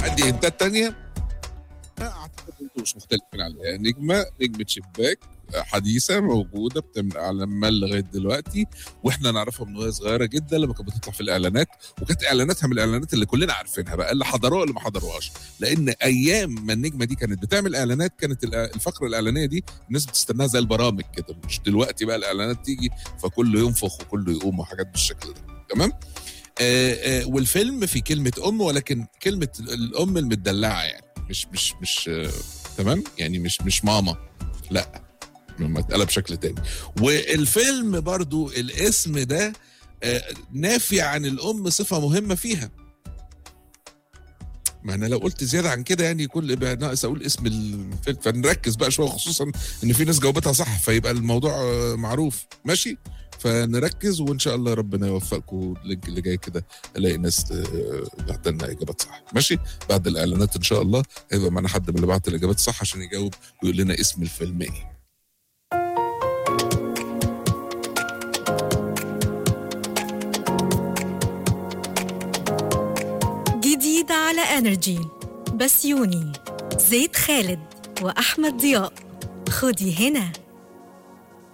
عندي هنتات تانية اعتقد انتوا مش مختلفين عليها نجمه نجمه شباك حديثه موجوده بتعمل اعلان لغايه دلوقتي واحنا نعرفها من وهي صغيره جدا لما كانت بتطلع في الاعلانات وكانت اعلاناتها من الاعلانات اللي كلنا عارفينها بقى اللي حضروها اللي ما حضروهاش لان ايام ما النجمه دي كانت بتعمل اعلانات كانت الإع- الفقره الاعلانيه دي الناس بتستناها زي البرامج كده مش دلوقتي بقى الاعلانات تيجي فكله ينفخ وكله يقوم وحاجات بالشكل ده تمام آه آه والفيلم في كلمه ام ولكن كلمه الام المدلعه يعني مش مش مش آه تمام يعني مش مش ماما لا مسألة بشكل تاني والفيلم برضو الاسم ده آه، نافي عن الأم صفة مهمة فيها ما انا لو قلت زياده عن كده يعني كل يبقى ناقص اقول اسم الفيلم فنركز بقى شويه خصوصا ان في ناس جاوبتها صح فيبقى الموضوع آه، معروف ماشي فنركز وان شاء الله ربنا يوفقكم اللينك اللي جاي كده الاقي ناس آه، بعت لنا اجابات صح ماشي بعد الاعلانات ان شاء الله هيبقى معانا حد من اللي بعت الاجابات صح عشان يجاوب ويقول لنا اسم الفيلم ايه جديد على انرجي بسيوني زيد خالد واحمد ضياء خدي هنا